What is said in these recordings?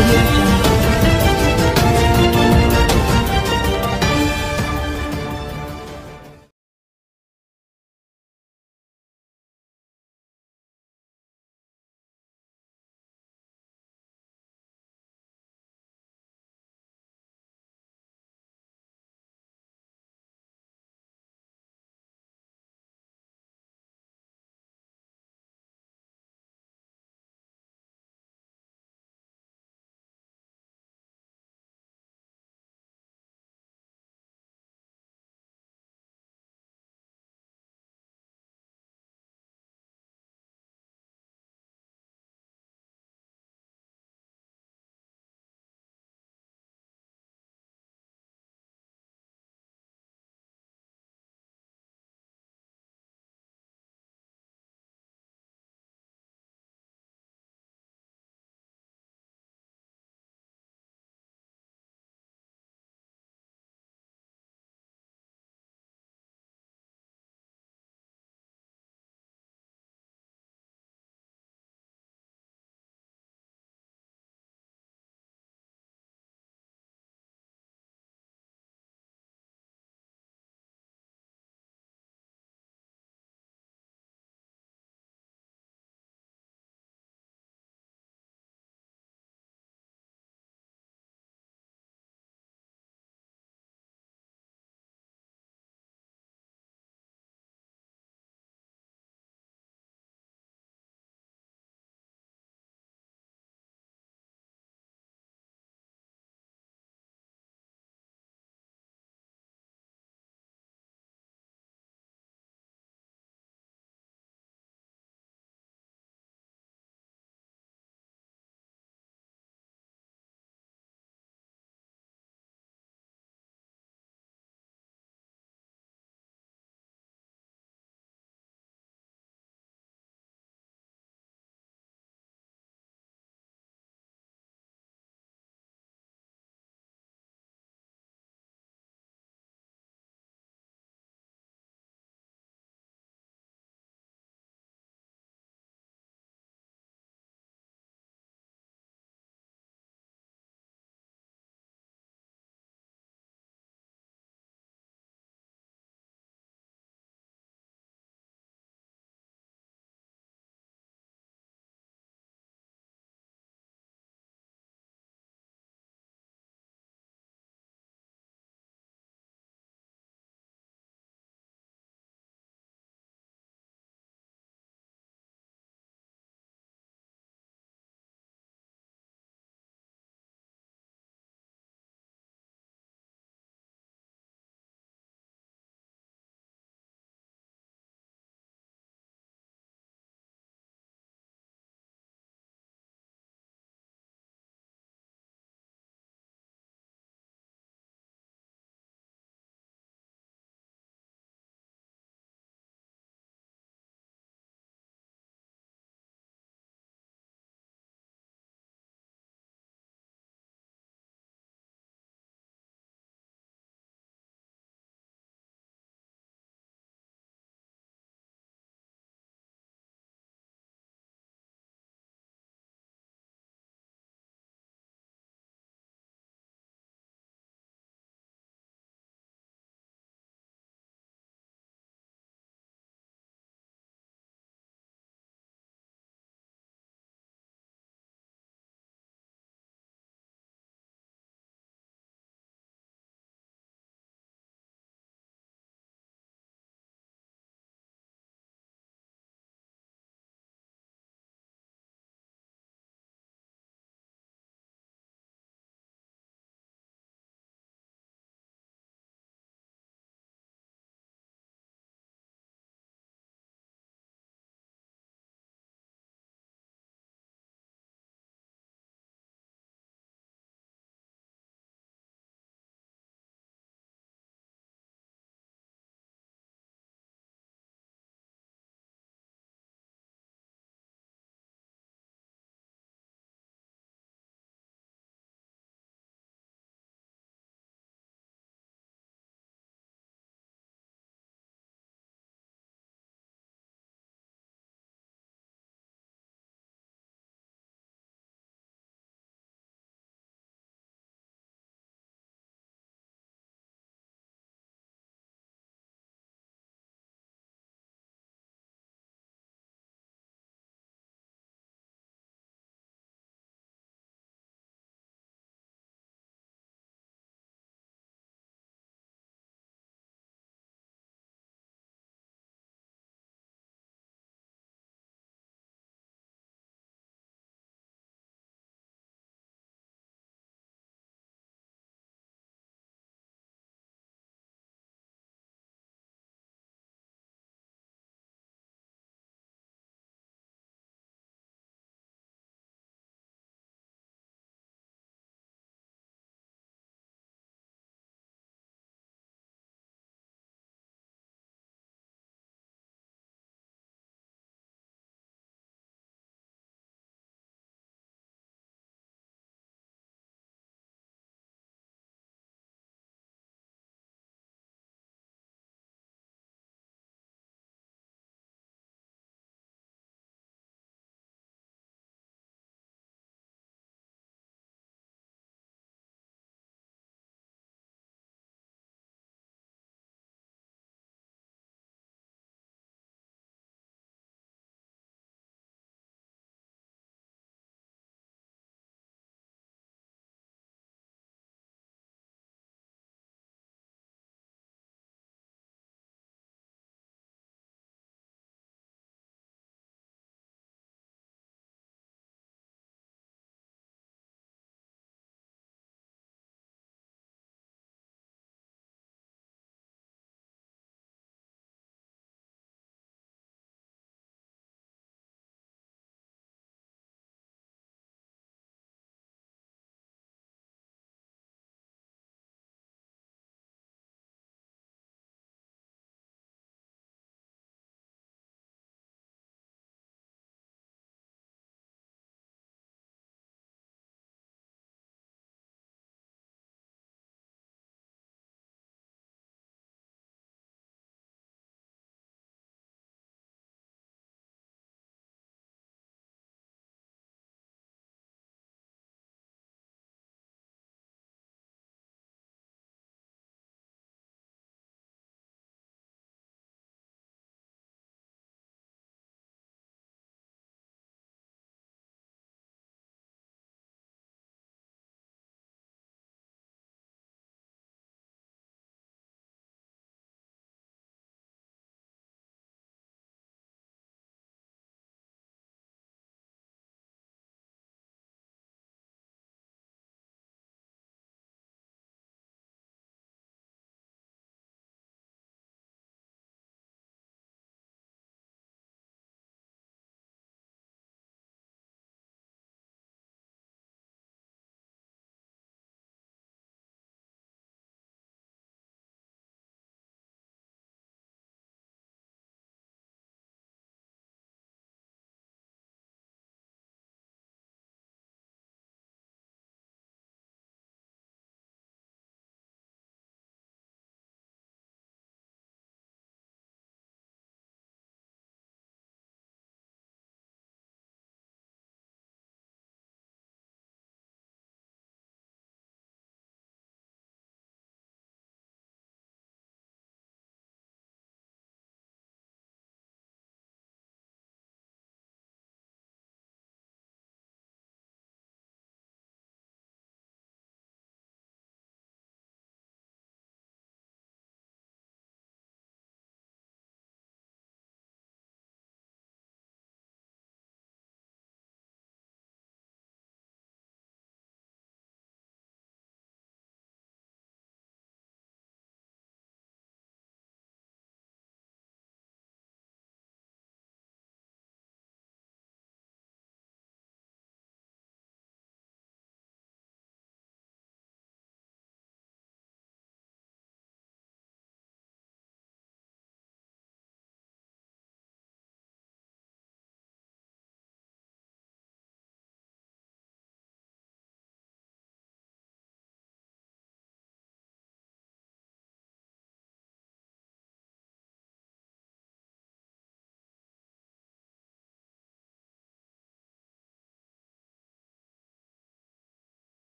audio jungle.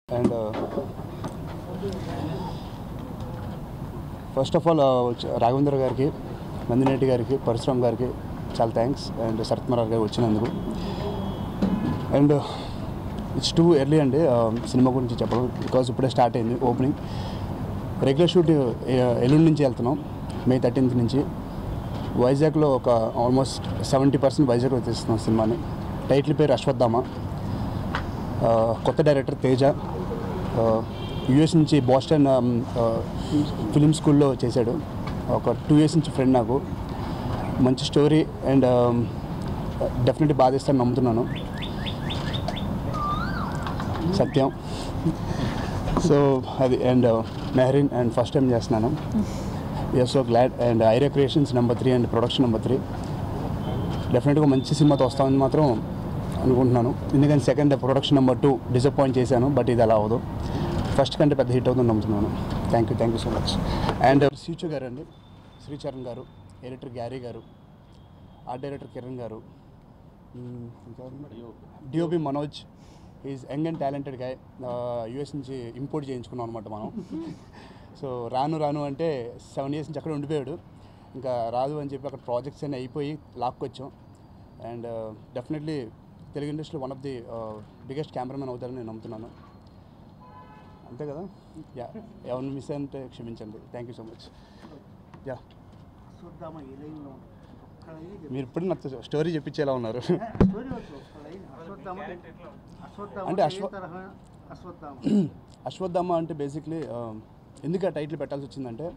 And first of all రాఘవేంద్ర గారికి నందినేటి గారికి పరశురామ్ గారికి చాలా థ్యాంక్స్ అండ్ శరత్ మరార్ గారు వచ్చినందుకు అండ్ ఇట్స్ టూ ఎర్లీ అండి సినిమా గురించి చెప్పడం బికాజ్ ఇప్పుడే స్టార్ట్ అయింది ఓపెనింగ్ రెగ్యులర్ షూట్ ఎల్లుండి నుంచి వెళ్తున్నాం మే థర్టీన్త్ నుంచి వైజాగ్లో ఒక ఆల్మోస్ట్ సెవెంటీ పర్సెంట్ వైజాగ్లో తీస్తున్నాం సినిమాని టైటిల్ పేరు అశ్వత్థామ ఆ, కొత్త డైరెక్టర్ తేజ యుఎస్ నుంచి బాస్టన్ ఫిలిం స్కూల్లో చేశాడు ఒక టూ ఇయర్స్ నుంచి ఫ్రెండ్ నాకు మంచి స్టోరీ అండ్ డెఫినెట్లీ బాధిస్తాను నమ్ముతున్నాను సత్యం సో అది and Mehreen and first time చేస్తున్నాను you're so glad and Ira creations number three and production number three డెఫినెట్గా మంచి సినిమాతో వస్తామని మాత్రం అనుకుంటున్నాను ఎందుకంటే second production number two disappoint చేశాను బట్ ఇది అలా అవ్వదు ఫస్ట్ కంటే పెద్ద హిట్ అవుతుందని నమ్ముతున్నాను thank you thank you so much and సీచు గారు అండి శ్రీచరణ్ గారు ఎడిటర్ గ్యారీ గారు ఆర్ట్ డైరెక్టర్ కిరణ్ గారు మ్మ్, ఇంకా DOP Manoj is young and talented guy US నుంచి ఇంపోర్ట్ చేయించుకున్నాం అనమాట మనం సో రాను రాను అంటే సెవెన్ ఇయర్స్ నుంచి అక్కడ ఉండిపోయాడు ఇంకా రాదు అని చెప్పి అక్కడ ప్రాజెక్ట్స్ అన్నీ అయిపోయి లాక్కొచ్చాం అండ్ డెఫినెట్లీ తెలుగు ఇండస్ట్రీలో one of the biggest cameramen అవుతారని నేను నమ్ముతున్నాను అంతే కదా యా ఎవరిని మిస్ అంటే క్షమించండి thank you so much yeah చూద్దామా ఏ లైన్లో ఉంటుంది ఒక్క లైన్ చెప్పు. మీరు ఇప్పుడు నాకు స్టోరీ చెప్పించేలా ఉన్నారు ఏ, స్టోరీ వద్దు ఒక్క లైన్ అశ్వత్థామ అశ్వత్థామ అంటే అంటే అశ్వ- ఏ తరహా అశ్వత్థామ అశ్వత్థామ అంటే బేసిక్లీ ఎందుకు ఆ టైటిల్ పెట్టాల్సి వచ్చిందంటే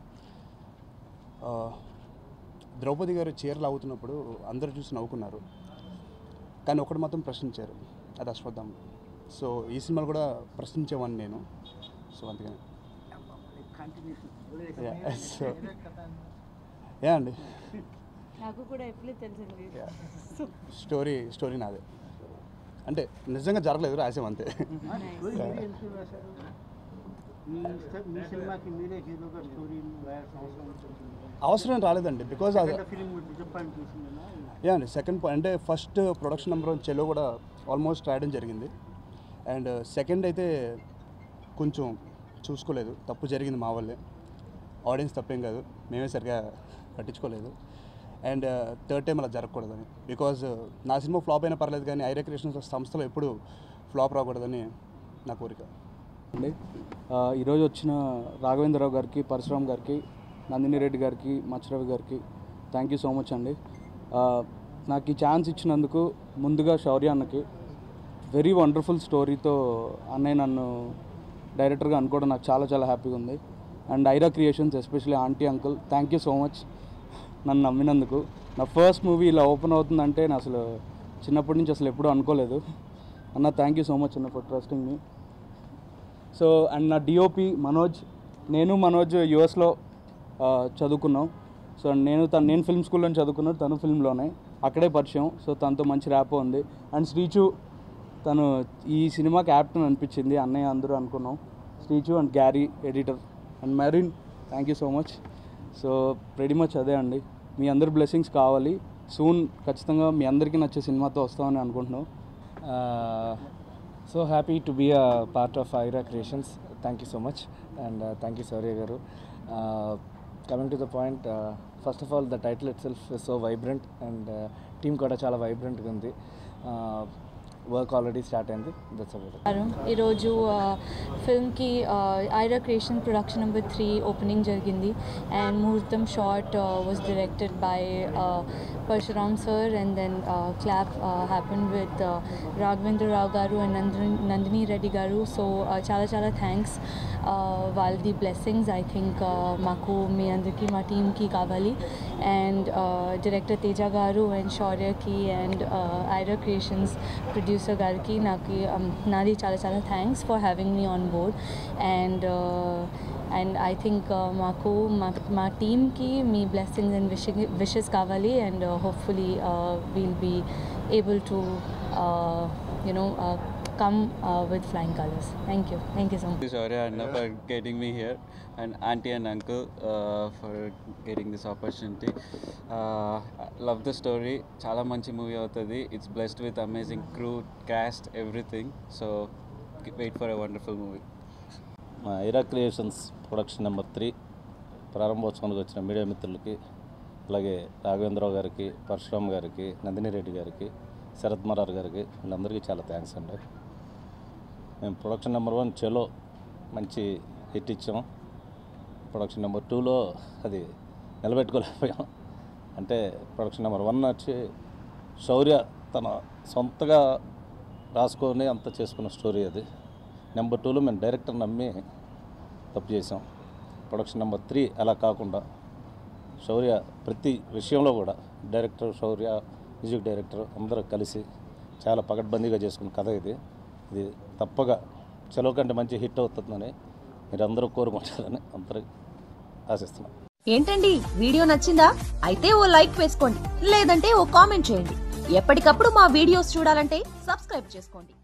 ఆ, ద్రౌపది గారు చీరలు అవుతున్నప్పుడు అందరూ చూసి నవ్వుకున్నారు కానీ ఒకటి మాత్రం ప్రశ్నించారు అది అశ్వత్థామ సో ఈ సినిమాలు కూడా ప్రశ్నించేవాడిని నేను సో అందుకని కంటిన్యూషన్ Yeah, so, యా అండి నాకు కూడా ఎప్పుడు తెలిసింది స్టోరీ స్టోరీ నాదే అంటే నిజంగా జరగలేదు రాసాం అంతే స్టోరీ మీరే ఎందుకు రాశారు మీ ఇష్ట- మీ సినిమాకి మీరే హీరోగా స్టోరీ రాయాల్సిన అవసరం వచ్చింది అవసరం రాలేదండి బికాజ్ అది ఫిలిం డిసప్పాయింట్ చేసిందనా యా అండి సెకండ్ పాయింట్ అంటే ఫస్ట్ ప్రొడక్షన్ నెంబర్ చెలో కూడా ఆల్మోస్ట్ రాయడం జరిగింది అండ్ సెకండ్ అయితే కొంచెం చూసుకోలేదు తప్పు జరిగింది మా వల్లే ఆడియన్స్ తప్పేం కాదు మేమే సరిగా పట్టించుకోలేదు అండ్ థర్డ్ టైం అలా జరగకూడదని బికాజ్ నా సినిమా ఫ్లాప్ అయినా పర్లేదు కానీ ఐరే క్రియేషన్స్ సంస్థలో ఎప్పుడు ఫ్లాప్ రాకూడదని నా కోరిక అండి ఆ, ఈరోజు వచ్చిన రాఘవేంద్రరావు గారికి పరశురామ్ గారికి నందిని రెడ్డి గారికి మచ్చరవి గారికి థ్యాంక్ యూ సో మచ్ అండి ఆ, నాకు ఈ ఛాన్స్ ఇచ్చినందుకు ముందుగా శౌర్య అన్నకి వెరీ వండర్ఫుల్ స్టోరీతో అన్నయ్య నన్ను డైరెక్టర్గా అనుకోవడం నాకు చాలా చాలా హ్యాపీగా ఉంది and Ira creations especially aunty uncle thank you so much నన్ను నమ్మినందుకు నా ఫస్ట్ మూవీ ఇలా ఓపెన్ అవుతుందంటే నేను అసలు చిన్నప్పటి నుంచి అసలు ఎప్పుడూ అనుకోలేదు అన్న థ్యాంక్ యూ సో మచ్ అన్న for trusting me so and నా డిఓపి మనోజ్ నేను మనోజ్ యుఎస్లో చదువుకున్నాం సో నేను తను నేను ఫిల్మ్ స్కూల్లో చదువుకున్నాను తను ఫిల్మ్లోనే అక్కడే పరిచయం సో తనతో మంచి ర్యాప్ ఉంది అండ్ శ్రీచు తను ఈ సినిమా క్యాప్టెన్ అనిపించింది అన్నయ్య అందరూ అనుకున్నాం Srichu and Garry editor and Mehreen thank you so much so pretty much అదే అండి మీ అందరి బ్లెస్సింగ్స్ కావాలి సూన్ ఖచ్చితంగా మీ అందరికీ నచ్చే సినిమాతో వస్తామని అనుకుంటున్నాం Uh, so happy to be a part of Ira Creations. Thank you so much, and uh, thank you, Saurya Garu. Uh, coming to the point, uh, first of all, the title itself is so vibrant, and uh, team కూడా చాలా వైబ్రెంట్గా ఉంది work already start అయింది that's about నమస్కారం ఈరోజు ఆ, ఫిల్మ్కి ఆ, Ira creation production number three opening జరిగింది and muhurtham shot was directed by Parasuram sir and then clap happen with Raghavendra Rao గారు అండ్ నందిని నందిని రెడ్డి గారు సో చాలా చాలా థ్యాంక్స్ వాళ్ళది బ్లెస్సింగ్స్ ఐ థింక్ మాకు మీ అందరికీ మా టీమ్కి కావాలి అండ్ డైరెక్టర్ తేజ గారు అండ్ శౌర్యకి అండ్ ఐరా క్రియేషన్స్ ప్రొడ్యూసర్ గారికి నాకు um, నాది చాలా చాలా thanks for having me on board and and I think మాకు మా మా టీమ్కి మీ బ్లెస్సింగ్స్ అండ్ విష్ విషెస్ కావాలి and hopefully we'll be able to you know come with flying colours thank you thank you so much Thank you, Shaurya, Anna, for getting me here, and auntie and uncle uh, for getting this opportunity. Uh, I love the story. చాలా మంచి movie అవుతుంది it's blessed with amazing crew cast everything so wait for a wonderful movie. మా Ira creations production number three ప్రారంభోత్సవానికి వచ్చిన media మిత్రులకి అలాగే రాఘవేంద్రరావు గారికి పరశురామ్ గారికి నందిని రెడ్డి గారికి శరత్ మరార్ గారికి వీళ్ళందరికీ చాలా థ్యాంక్స్ అండి మేము ప్రొడక్షన్ నెంబర్ వన్ చెలో మంచి హిట్ ఇచ్చాం ప్రొడక్షన్ నెంబర్ టూలో అది నిలబెట్టుకోలేకపోయాం అంటే ప్రొడక్షన్ నెంబర్ వన్ వచ్చి శౌర్య తన సొంతగా రాసుకొని అంత చేసుకున్న స్టోరీ అది నెంబర్ టూలో మేము డైరెక్టర్ నమ్మి తప్పు చేసాం ప్రొడక్షన్ నెంబర్ త్రీ అలా కాకుండా శౌర్య ప్రతి విషయంలో కూడా డైరెక్టర్ శౌర్య మ్యూజిక్ డైరెక్టర్ అందరూ కలిసి చాలా పకడ్బందీగా చేసుకున్న కథ ఇది ఇది తప్పగా చెలవు కంటే మంచి హిట్ అవుతుందని మీరు అందరూ కోరుకుంటారని అందరూ ఆశిస్తున్నాం ఏంటండి వీడియో నచ్చిందా అయితే ఓ లైక్ వేసుకోండి లేదంటే ఓ కామెంట్ చేయండి ఎప్పటికప్పుడు మా వీడియోస్ చూడాలంటే సబ్స్క్రైబ్ చేసుకోండి